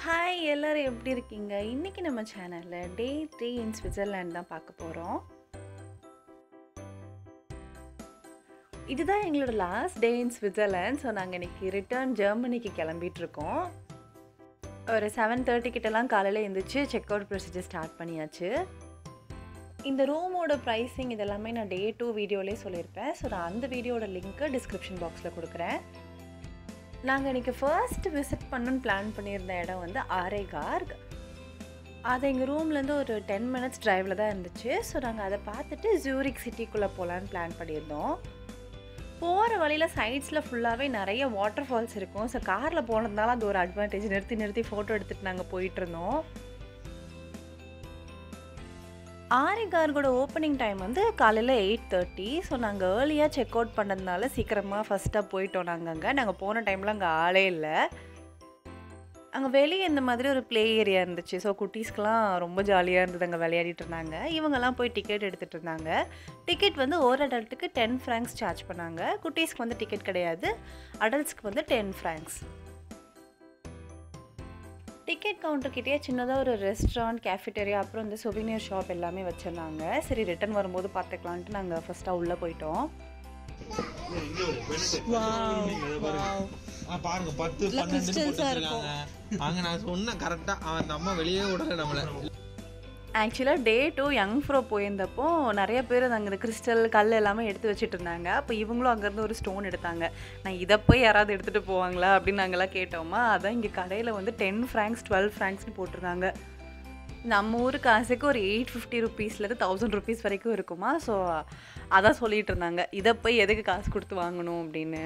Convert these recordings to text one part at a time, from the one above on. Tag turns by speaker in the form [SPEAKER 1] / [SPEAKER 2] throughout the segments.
[SPEAKER 1] Hi எல்லாரும் எப்படி இருக்கீங்க இன்னைக்கு நம்ம சேனலில் டே த்ரீ இன் ஸ்விட்சர்லேண்ட் தான் பார்க்க போகிறோம் இதுதான் எங்களோட லாஸ்ட் டே இன் ஸ்விட்சர்லேண்ட் ஸோ நாங்கள் இன்னைக்கு ரிட்டர்ன் ஜெர்மனிக்கு கிளம்பிட்டு இருக்கோம் ஒரு செவன் தேர்ட்டி கிட்டலாம் காலையில் எழுந்திரிச்சு செக் அவுட் ப்ரொசீஜர் ஸ்டார்ட் பண்ணியாச்சு இந்த ரூமோட ப்ரைஸிங் இதெல்லாமே நான் டே டூ வீடியோலேயே சொல்லியிருப்பேன் ஸோ நான் அந்த வீடியோட லிங்க்கு டிஸ்கிரிப்ஷன் பாக்ஸில் கொடுக்குறேன் நாங்கள் இன்றைக்கி ஃபர்ஸ்ட் விசிட் பண்ணணும்னு பிளான் பண்ணியிருந்த இடம் வந்து ஆரேகார்க் அது எங்கள் ரூம்லேருந்து ஒரு டென் மினிட்ஸ் டிரைவில் தான் இருந்துச்சு ஸோ நாங்கள் அதை பார்த்துட்டு ஜூரிக் சிட்டிக்குள்ளே போகலான்னு பிளான் பண்ணியிருந்தோம் போகிற வழியில் சைட்ஸில் ஃபுல்லாகவே நிறைய வாட்டர் ஃபால்ஸ் இருக்கும் ஸோ காரில் போனதுனால அது ஒரு அட்வான்டேஜ் நிறுத்தி நிறுத்தி ஃபோட்டோ எடுத்துகிட்டு நாங்கள் போயிட்டு இருந்தோம் ஆரிகார்கோட ஓப்பனிங் டைம் வந்து காலையில் எயிட் தேர்ட்டி ஸோ நாங்கள் ஏர்லியாக செக் அவுட் பண்ணதுனால சீக்கிரமாக ஃபஸ்ட்டாக போயிட்டோம் நாங்கள் அங்கே நாங்கள் போன டைமில் அங்கே ஆளே இல்லை அங்கே வெளியே இந்த மாதிரி ஒரு ப்ளே ஏரியா இருந்துச்சு ஸோ குட்டீஸ்க்கெலாம் ரொம்ப ஜாலியாக இருந்தது அங்கே விளையாடிட்டு இருந்தாங்க இவங்கெல்லாம் போய் டிக்கெட் எடுத்துகிட்டு இருந்தாங்க டிக்கெட் வந்து ஒரு அடல்ட்டுக்கு டென் ஃப்ராங்க்ஸ் சார்ஜ் பண்ணாங்க குட்டீஸ்க்கு வந்து டிக்கெட் கிடையாது அடல்ட்ஸ்க்கு வந்து டென் ஃப்ராங்க்ஸ் டிக்கெட் கவுண்டர்கிட்டயே சின்னதாக ஒரு ரெஸ்டாரண்ட் கேஃபிட்டேரியா அப்புறம் இந்த சொவினியர் ஷாப் எல்லாமே வச்சுருந்தாங்க சரி ரிட்டன் வரும்போது பார்த்துக்கலான்ட்டு நாங்கள் ஃபஸ்ட்டாக உள்ளே போயிட்டோம்
[SPEAKER 2] ஆ, பாருங்க பத்து பன்னெண்டு போட்டுருக்காங்க அங்க நான் சொன்னேன் கரெக்டா அந்த அம்மா வெளியே விடல நம்மள
[SPEAKER 1] ஆக்சுவலாக டே டூ யங் ஃப்ரோ போயிருந்தப்போ நிறைய பேர் அங்கே இந்த கிறிஸ்டல் கல் எல்லாமே எடுத்து வச்சுட்டு இருந்தாங்க அப்போ இவங்களும் அங்கேருந்து ஒரு ஸ்டோன் எடுத்தாங்க நான் இதை போய் யாராவது எடுத்துகிட்டு போவாங்களா அப்படின்னு நாங்களாம் கேட்டோமா அதான் இங்கே கடையில் வந்து டென் ஃப்ராங்க்ஸ் டுவெல் ஃப்ராங்க்ஸ்னு போட்டிருந்தாங்க நம்ம ஊர் காசுக்கு ஒரு எயிட் ஃபிஃப்டி ருபீஸ்லேருந்து தௌசண்ட் ருபீஸ் வரைக்கும் இருக்குமா ஸோ அதான் சொல்லிட்டு இருந்தாங்க இதை போய் எதுக்கு காசு கொடுத்து வாங்கணும் அப்படின்னு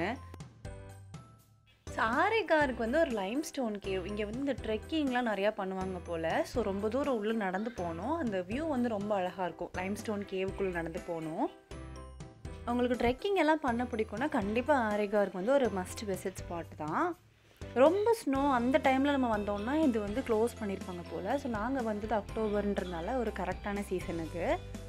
[SPEAKER 1] சாரிகாருக்கு வந்து ஒரு லைம் ஸ்டோன் கேவ் இங்கே வந்து இந்த ட்ரெக்கிங்லாம் நிறையா பண்ணுவாங்க போல் ஸோ ரொம்ப தூரம் உள்ளே நடந்து போகணும் அந்த வியூ வந்து ரொம்ப அழகாக இருக்கும் லைம் ஸ்டோன் கேவுக்குள்ளே நடந்து போகணும் உங்களுக்கு ட்ரெக்கிங் எல்லாம் பண்ண பிடிக்கும்னா கண்டிப்பாக ஆரிகாருக்கு வந்து ஒரு மஸ்ட் விசிட் ஸ்பாட் தான் ரொம்ப ஸ்னோ அந்த டைமில் நம்ம வந்தோம்னா இது வந்து க்ளோஸ் பண்ணியிருப்பாங்க போல் ஸோ நாங்கள் வந்தது அக்டோபர்ன்றனால ஒரு கரெக்டான சீசனுக்கு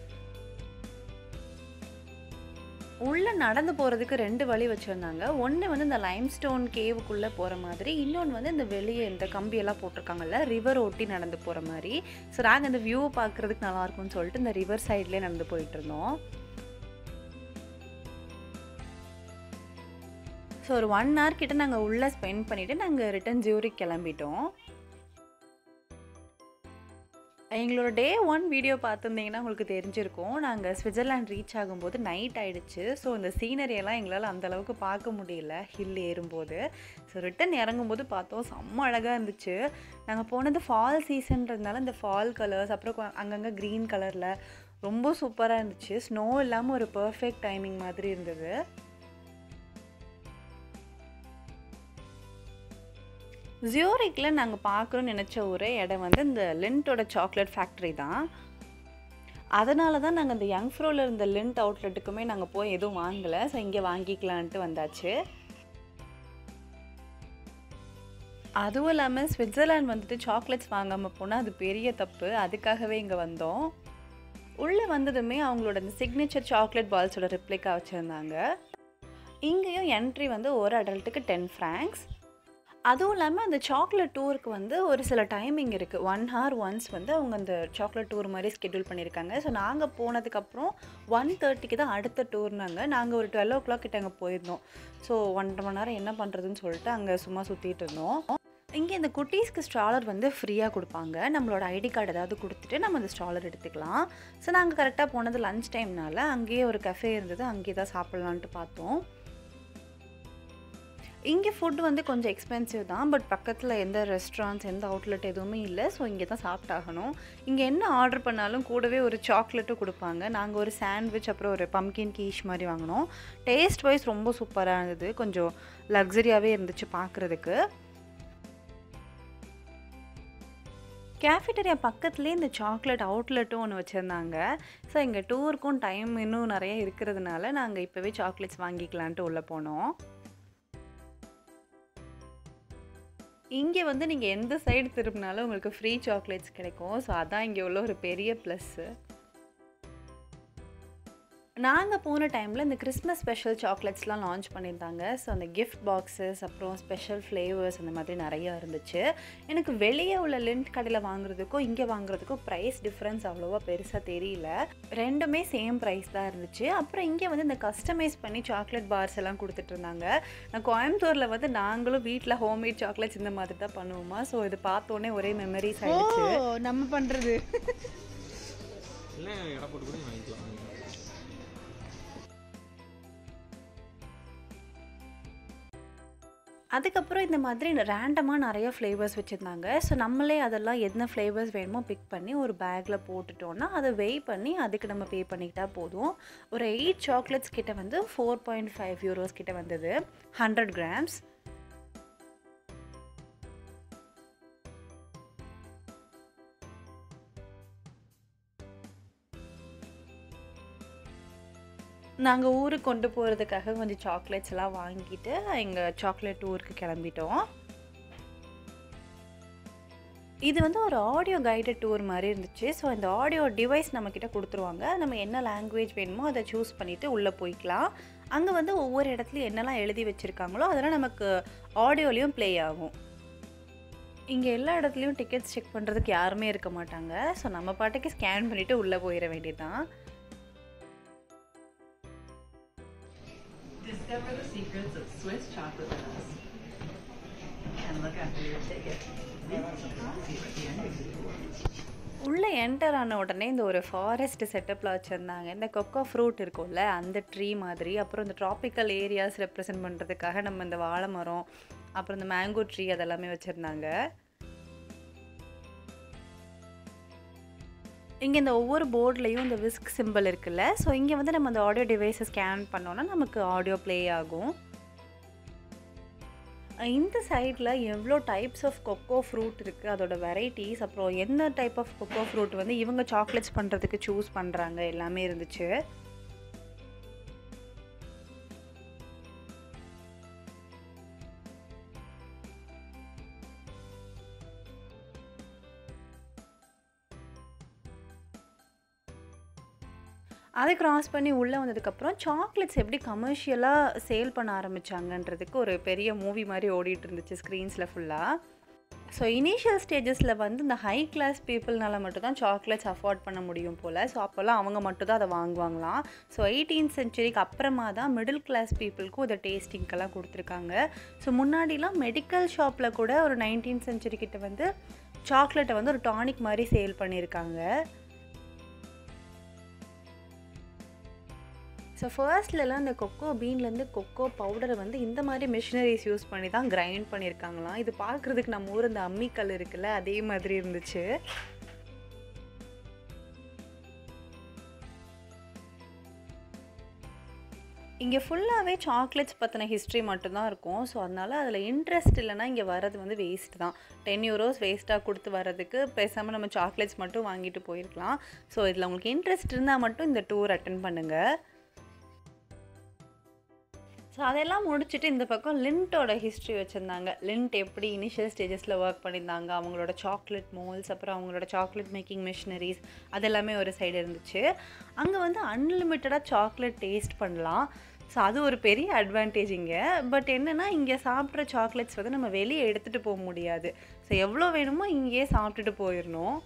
[SPEAKER 1] உள்ளே நடந்து போகிறதுக்கு ரெண்டு வழி வச்சுருந்தாங்க ஒன்று வந்து இந்த லைம்ஸ்டோன் கேவுக்குள்ளே போகிற மாதிரி இன்னொன்று வந்து இந்த வெளியே இந்த கம்பியெல்லாம் போட்டிருக்காங்கல்ல ரிவர் ஒட்டி நடந்து போகிற மாதிரி ஸோ நாங்கள் இந்த வியூ பார்க்குறதுக்கு நல்லாயிருக்கும்னு சொல்லிட்டு இந்த ரிவர் சைட்லேயே நடந்து போயிட்டு இருந்தோம் ஸோ ஒரு ஒன் ஹவர் கிட்ட நாங்கள் உள்ளே ஸ்பெண்ட் பண்ணிவிட்டு நாங்கள் ரிட்டன் ஜூரிக் கிளம்பிட்டோம் எங்களோட டே ஒன் வீடியோ பார்த்துருந்தீங்கன்னா உங்களுக்கு தெரிஞ்சிருக்கும் நாங்கள் ஸ்விட்சர்லாண்ட் ரீச் ஆகும்போது நைட் ஆகிடுச்சு ஸோ இந்த சீனரியெல்லாம் எங்களால் அந்தளவுக்கு பார்க்க முடியல ஹில் ஏறும்போது ஸோ ரிட்டன் இறங்கும்போது பார்த்தோம் செம்ம அழகாக இருந்துச்சு நாங்கள் போனது ஃபால் சீசன்றதுனால இந்த ஃபால் கலர்ஸ் அப்புறம் அங்கங்கே க்ரீன் கலரில் ரொம்ப சூப்பராக இருந்துச்சு ஸ்னோ இல்லாமல் ஒரு பர்ஃபெக்ட் டைமிங் மாதிரி இருந்தது ஜியோரிக்கில் நாங்கள் பார்க்குறோன்னு நினச்ச ஒரே இடம் வந்து இந்த லிண்ட்டோட சாக்லேட் ஃபேக்ட்ரி தான் அதனால தான் நாங்கள் இந்த யங் ஃப்ரோவில் இருந்த லிண்ட் அவுட்லெட்டுக்குமே நாங்கள் போய் எதுவும் வாங்கலை ஸோ இங்கே வாங்கிக்கலான்ட்டு வந்தாச்சு அதுவும் இல்லாமல் ஸ்விட்சர்லாண்ட் வந்துட்டு சாக்லேட்ஸ் வாங்காமல் போனால் அது பெரிய தப்பு அதுக்காகவே இங்கே வந்தோம் உள்ளே வந்ததுமே அவங்களோட இந்த சிக்னேச்சர் சாக்லேட் பால்ஸோட ரிப்ளிக்கா வச்சுருந்தாங்க இங்கேயும் என்ட்ரி வந்து ஒரு அடல்ட்டுக்கு டென் ஃப்ராங்க்ஸ் அதுவும் இல்லாமல் அந்த சாக்லேட் டூருக்கு வந்து ஒரு சில டைமிங் இருக்குது ஒன் ஹவர் ஒன்ஸ் வந்து அவங்க அந்த சாக்லேட் டூர் மாதிரி ஸ்கெடியூல் பண்ணியிருக்காங்க ஸோ நாங்கள் போனதுக்கப்புறம் ஒன் தேர்ட்டிக்கு தான் அடுத்த டூர்னாங்க நாங்கள் ஒரு டுவெல் ஓ கிளாக் கிட்ட அங்கே போயிருந்தோம் ஸோ ஒன்றரை மணி நேரம் என்ன பண்ணுறதுன்னு சொல்லிட்டு அங்கே சும்மா சுற்றிட்டு இருந்தோம் இங்கே இந்த குட்டீஸ்க்கு ஸ்ட்ராலர் வந்து ஃப்ரீயாக கொடுப்பாங்க நம்மளோட ஐடி கார்டு ஏதாவது கொடுத்துட்டு நம்ம அந்த ஸ்ட்ராலர் எடுத்துக்கலாம் ஸோ நாங்கள் கரெக்டாக போனது லஞ்ச் டைம்னால அங்கேயே ஒரு கஃபே இருந்தது அங்கேயே தான் சாப்பிட்லான்ட்டு பார்த்தோம் இங்கே ஃபுட் வந்து கொஞ்சம் எக்ஸ்பென்சிவ் தான் பட் பக்கத்தில் எந்த ரெஸ்டாரண்ட்ஸ் எந்த அவுட்லெட் எதுவுமே இல்லை ஸோ இங்கே தான் சாப்பிட்டாகணும் இங்கே என்ன ஆர்டர் பண்ணாலும் கூடவே ஒரு சாக்லேட்டும் கொடுப்பாங்க நாங்கள் ஒரு சாண்ட்விச் அப்புறம் ஒரு பம்கின் கீஷ் மாதிரி வாங்கினோம் டேஸ்ட் வைஸ் ரொம்ப சூப்பராக இருந்தது கொஞ்சம் லக்ஸரியாகவே இருந்துச்சு பார்க்குறதுக்கு கேஃபிட்டரியா பக்கத்துலேயே இந்த சாக்லேட் அவுட்லெட்டும் ஒன்று வச்சுருந்தாங்க ஸோ இங்கே டூருக்கும் டைம் இன்னும் நிறைய இருக்கிறதுனால நாங்கள் இப்போவே சாக்லேட்ஸ் வாங்கிக்கலான்ட்டு உள்ளே போனோம் இங்கே வந்து நீங்கள் எந்த சைடு திரும்பினாலும் உங்களுக்கு ஃப்ரீ சாக்லேட்ஸ் கிடைக்கும் ஸோ அதான் இங்கே உள்ள ஒரு பெரிய ப்ளஸ்ஸு நாங்கள் போன டைமில் இந்த கிறிஸ்மஸ் ஸ்பெஷல் சாக்லேட்ஸ்லாம் லான்ச் பண்ணியிருந்தாங்க ஸோ அந்த கிஃப்ட் பாக்ஸஸ் அப்புறம் ஸ்பெஷல் ஃப்ளேவர்ஸ் அந்த மாதிரி நிறையா இருந்துச்சு எனக்கு வெளியே உள்ள லிண்ட் கடையில் வாங்குறதுக்கும் இங்கே வாங்குறதுக்கும் ப்ரைஸ் டிஃப்ரென்ஸ் அவ்வளோவா பெருசாக தெரியல ரெண்டுமே சேம் ப்ரைஸ் தான் இருந்துச்சு அப்புறம் இங்கே வந்து இந்த கஸ்டமைஸ் பண்ணி சாக்லேட் பார்ஸ் எல்லாம் கொடுத்துட்டு இருந்தாங்க நான் கோயம்புத்தூரில் வந்து நாங்களும் வீட்டில் ஹோம்மேட் சாக்லேட்ஸ் இந்த மாதிரி தான் பண்ணுவோமா ஸோ இது பார்த்தோன்னே ஒரே மெமரிஸ்
[SPEAKER 3] ஓ
[SPEAKER 1] ஆயிடுச்சு
[SPEAKER 3] நம்ம பண்றது
[SPEAKER 2] இல்லை எடை போட்டு கூட நீ வாங்கிக்கலாம் வாங்கிக்கலாம்.
[SPEAKER 1] அதுக்கப்புறம் இந்த மாதிரி ரேண்டமாக நிறைய ஃப்ளேவர்ஸ் வச்சுருந்தாங்க ஸோ நம்மளே அதெல்லாம் என்ன ஃப்ளேவர்ஸ் வேணுமோ பிக் பண்ணி ஒரு பேக்கில் போட்டுட்டோன்னா அதை வெய் பண்ணி அதுக்கு நம்ம பே பண்ணிக்கிட்டா போதும் ஒரு எயிட் சாக்லேட்ஸ் கிட்ட வந்து ஃபோர் பாயிண்ட் ஃபைவ் யூரோஸ் கிட்ட வந்தது ஹண்ட்ரட் கிராம்ஸ் நாங்கள் ஊருக்கு கொண்டு போகிறதுக்காக கொஞ்சம் சாக்லேட்ஸ் எல்லாம் வாங்கிட்டு எங்கள் சாக்லேட் டூருக்கு கிளம்பிட்டோம் இது வந்து ஒரு ஆடியோ கைடட் டூர் மாதிரி இருந்துச்சு ஸோ இந்த ஆடியோ டிவைஸ் நம்மக்கிட்ட கொடுத்துருவாங்க நம்ம என்ன லாங்குவேஜ் வேணுமோ அதை சூஸ் பண்ணிவிட்டு உள்ளே போய்க்கலாம் அங்கே வந்து ஒவ்வொரு இடத்துலையும் என்னெல்லாம் எழுதி வச்சுருக்காங்களோ அதெல்லாம் நமக்கு ஆடியோலையும் ப்ளே ஆகும் இங்கே எல்லா இடத்துலையும் டிக்கெட்ஸ் செக் பண்ணுறதுக்கு யாருமே இருக்க மாட்டாங்க ஸோ நம்ம பாட்டுக்கு ஸ்கேன் பண்ணிவிட்டு உள்ளே போயிட வேண்டியதுதான்
[SPEAKER 4] Discover the secrets of Swiss chocolate with us. And look after your ticket. This is a coffee at the end of the tour.
[SPEAKER 1] உள்ளே என்டர் ஆன உடனே இந்த ஒரு ஃபாரஸ்ட் செட்டப்பில் வச்சுருந்தாங்க இந்த கொக்கோ ஃப்ரூட் இருக்கும்ல அந்த ட்ரீ மாதிரி அப்புறம் இந்த ட்ராபிக்கல் ஏரியாஸ் ரெப்ரசன்ட் பண்ணுறதுக்காக நம்ம இந்த வாழை மரம் அப்புறம் இந்த மேங்கோ ட்ரீ அதெல்லாமே வச்சுருந்தாங்க இங்கே இந்த ஒவ்வொரு போர்ட்லேயும் இந்த விஸ்க் சிம்பிள் இருக்குல்ல ஸோ இங்கே வந்து நம்ம அந்த ஆடியோ டிவைஸை ஸ்கேன் பண்ணோன்னா நமக்கு ஆடியோ ப்ளே ஆகும் இந்த சைடில் எவ்வளோ டைப்ஸ் ஆஃப் கொக்கோ ஃப்ரூட் இருக்குது அதோட வெரைட்டிஸ் அப்புறம் எந்த டைப் ஆஃப் கொக்கோ ஃப்ரூட் வந்து இவங்க சாக்லேட்ஸ் பண்ணுறதுக்கு சூஸ் பண்ணுறாங்க எல்லாமே இருந்துச்சு அதை கிராஸ் பண்ணி உள்ளே வந்ததுக்கப்புறம் சாக்லேட்ஸ் எப்படி கமர்ஷியலாக சேல் பண்ண ஆரம்பிச்சாங்கன்றதுக்கு ஒரு பெரிய மூவி மாதிரி ஓடிட்டு இருந்துச்சு ஸ்க்ரீன்ஸில் ஃபுல்லாக ஸோ இனிஷியல் ஸ்டேஜஸில் வந்து இந்த ஹை கிளாஸ் பீப்புள்னால மட்டும்தான் சாக்லேட்ஸ் அஃபோர்ட் பண்ண முடியும் போல் ஸோ அப்போல்லாம் அவங்க மட்டும் தான் அதை வாங்குவாங்களாம் ஸோ எயிட்டீன் சென்ச்சுரிக்கு அப்புறமா தான் மிடில் கிளாஸ் பீப்புளுக்கும் இதை டேஸ்டிங்கெல்லாம் கொடுத்துருக்காங்க ஸோ முன்னாடிலாம் மெடிக்கல் ஷாப்பில் கூட ஒரு நைன்டீன் சென்ச்சுரி கிட்ட வந்து சாக்லேட்டை வந்து ஒரு டானிக் மாதிரி சேல் பண்ணியிருக்காங்க ஸோ ஃபர்ஸ்ட்லலாம் இந்த கொக்கோ பீன்லேருந்து கொக்கோ பவுடரை வந்து இந்த மாதிரி மிஷினரிஸ் யூஸ் பண்ணி தான் கிரைண்ட் பண்ணியிருக்காங்களாம் இது பார்க்குறதுக்கு நம்ம ஊர் இந்த அம்மிக்கல் இருக்குல்ல அதே மாதிரி இருந்துச்சு இங்கே ஃபுல்லாகவே சாக்லேட்ஸ் பற்றின ஹிஸ்ட்ரி மட்டும்தான் இருக்கும் ஸோ அதனால் அதில் இன்ட்ரெஸ்ட் இல்லைன்னா இங்கே வர்றது வந்து வேஸ்ட் தான் டென் யூரோஸ் வேஸ்ட்டாக கொடுத்து வர்றதுக்கு பேசாமல் நம்ம சாக்லேட்ஸ் மட்டும் வாங்கிட்டு போயிருக்கலாம் ஸோ இதில் உங்களுக்கு இன்ட்ரெஸ்ட் இருந்தால் மட்டும் இந்த டூர் அட்டன் பண்ணுங்கள் ஸோ அதெல்லாம் முடிச்சுட்டு இந்த பக்கம் லிண்ட்டோட ஹிஸ்ட்ரி வச்சுருந்தாங்க லிண்ட் எப்படி இனிஷியல் ஸ்டேஜஸில் ஒர்க் பண்ணியிருந்தாங்க அவங்களோட சாக்லேட் மோல்ஸ் அப்புறம் அவங்களோட சாக்லேட் மேக்கிங் மிஷினரிஸ் அதெல்லாமே ஒரு சைடு இருந்துச்சு அங்கே வந்து அன்லிமிட்டடாக சாக்லேட் டேஸ்ட் பண்ணலாம் ஸோ அது ஒரு பெரிய அட்வான்டேஜ் இங்கே பட் என்னென்னா இங்கே சாப்பிட்ற சாக்லேட்ஸ் வந்து நம்ம வெளியே எடுத்துகிட்டு போக முடியாது ஸோ எவ்வளோ வேணுமோ இங்கேயே சாப்பிட்டுட்டு போயிடணும்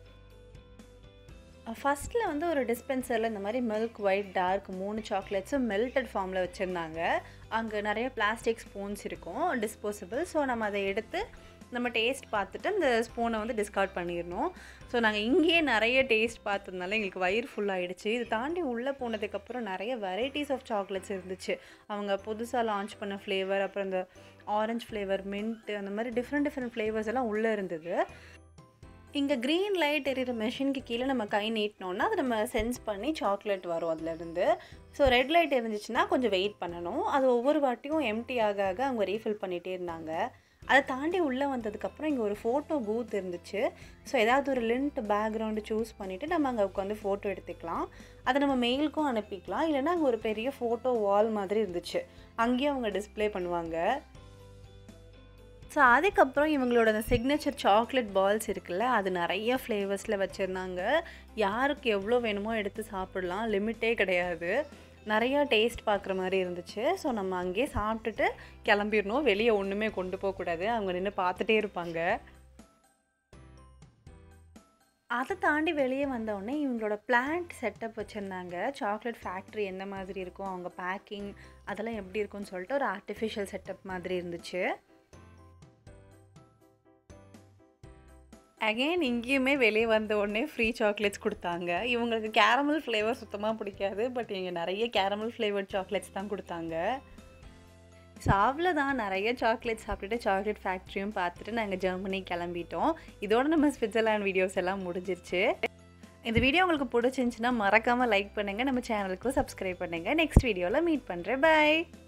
[SPEAKER 1] ஃபஸ்ட்டில் வந்து ஒரு டிஸ்பென்சரில் இந்த மாதிரி மில்க் ஒயிட் டார்க் மூணு சாக்லேட்ஸும் மெல்டட் ஃபார்மில் வச்சுருந்தாங்க அங்கே நிறைய பிளாஸ்டிக் ஸ்பூன்ஸ் இருக்கும் டிஸ்போசபிள் ஸோ நம்ம அதை எடுத்து நம்ம டேஸ்ட் பார்த்துட்டு அந்த ஸ்பூனை வந்து டிஸ்கார்ட் பண்ணிடணும் ஸோ நாங்கள் இங்கேயே நிறைய டேஸ்ட் பார்த்ததுனால எங்களுக்கு வயிறு ஃபுல்லாகிடுச்சு இது தாண்டி உள்ளே போனதுக்கப்புறம் நிறைய வெரைட்டிஸ் ஆஃப் சாக்லேட்ஸ் இருந்துச்சு அவங்க புதுசாக லான்ச் பண்ண ஃப்ளேவர் அப்புறம் இந்த ஆரஞ்சு ஃப்ளேவர் மின்ட்டு அந்த மாதிரி டிஃப்ரெண்ட் டிஃப்ரெண்ட் ஃப்ளேவர்ஸ் எல்லாம் உள்ளே இருந்தது இங்கே க்ரீன் லைட் எரியிற மெஷினுக்கு கீழே நம்ம கை நீட்டினோன்னா அதை நம்ம சென்ஸ் பண்ணி சாக்லேட் வரும் அதுலேருந்து ஸோ ரெட் லைட் இருந்துச்சுன்னா கொஞ்சம் வெயிட் பண்ணணும் அது ஒவ்வொரு வாட்டியும் எம்டி ஆக ஆக அவங்க ரீஃபில் பண்ணிகிட்டே இருந்தாங்க அதை தாண்டி உள்ளே வந்ததுக்கப்புறம் இங்கே ஒரு ஃபோட்டோ பூத் இருந்துச்சு ஸோ ஏதாவது ஒரு லிண்ட் பேக்ரவுண்டு சூஸ் பண்ணிவிட்டு நம்ம அங்கே உட்காந்து ஃபோட்டோ எடுத்துக்கலாம் அதை நம்ம மெயிலுக்கும் அனுப்பிக்கலாம் இல்லைன்னா அங்கே ஒரு பெரிய ஃபோட்டோ வால் மாதிரி இருந்துச்சு அங்கேயும் அவங்க டிஸ்ப்ளே பண்ணுவாங்க ஸோ அதுக்கப்புறம் இவங்களோட அந்த சிக்னேச்சர் சாக்லேட் பால்ஸ் இருக்குல்ல அது நிறைய ஃப்ளேவர்ஸில் வச்சுருந்தாங்க யாருக்கு எவ்வளோ வேணுமோ எடுத்து சாப்பிடலாம் லிமிட்டே கிடையாது நிறையா டேஸ்ட் பார்க்குற மாதிரி இருந்துச்சு ஸோ நம்ம அங்கேயே சாப்பிட்டுட்டு கிளம்பிடணும் வெளியே ஒன்றுமே கொண்டு போகக்கூடாது அவங்க நின்று பார்த்துட்டே இருப்பாங்க அதை தாண்டி வெளியே வந்தோடனே இவங்களோட பிளான்ட் செட்டப் வச்சுருந்தாங்க சாக்லேட் ஃபேக்ட்ரி எந்த மாதிரி இருக்கும் அவங்க பேக்கிங் அதெல்லாம் எப்படி இருக்கும்னு சொல்லிட்டு ஒரு ஆர்டிஃபிஷியல் செட்டப் மாதிரி இருந்துச்சு அகைன் இங்கேயுமே வெளியே வந்த உடனே ஃப்ரீ சாக்லேட்ஸ் கொடுத்தாங்க இவங்களுக்கு கேரமல் ஃப்ளேவர் சுத்தமாக பிடிக்காது பட் இங்கே நிறைய கேரமல் ஃப்ளேவர்ட் சாக்லேட்ஸ் தான் கொடுத்தாங்க ஸோ அவ்வளோதான் நிறைய சாக்லேட் சாப்பிட்டுட்டு சாக்லேட் ஃபேக்ட்ரியும் பார்த்துட்டு நாங்கள் ஜெர்மனி கிளம்பிட்டோம் இதோட நம்ம ஸ்விட்சர்லாண்ட் வீடியோஸ் எல்லாம் முடிஞ்சிருச்சு இந்த வீடியோ உங்களுக்கு பிடிச்சிருந்துச்சுன்னா மறக்காமல் லைக் பண்ணுங்கள் நம்ம சேனலுக்கும் சப்ஸ்கிரைப் பண்ணுங்கள் நெக்ஸ்ட் வீடியோவில் மீட் பண்ணுறேன் பை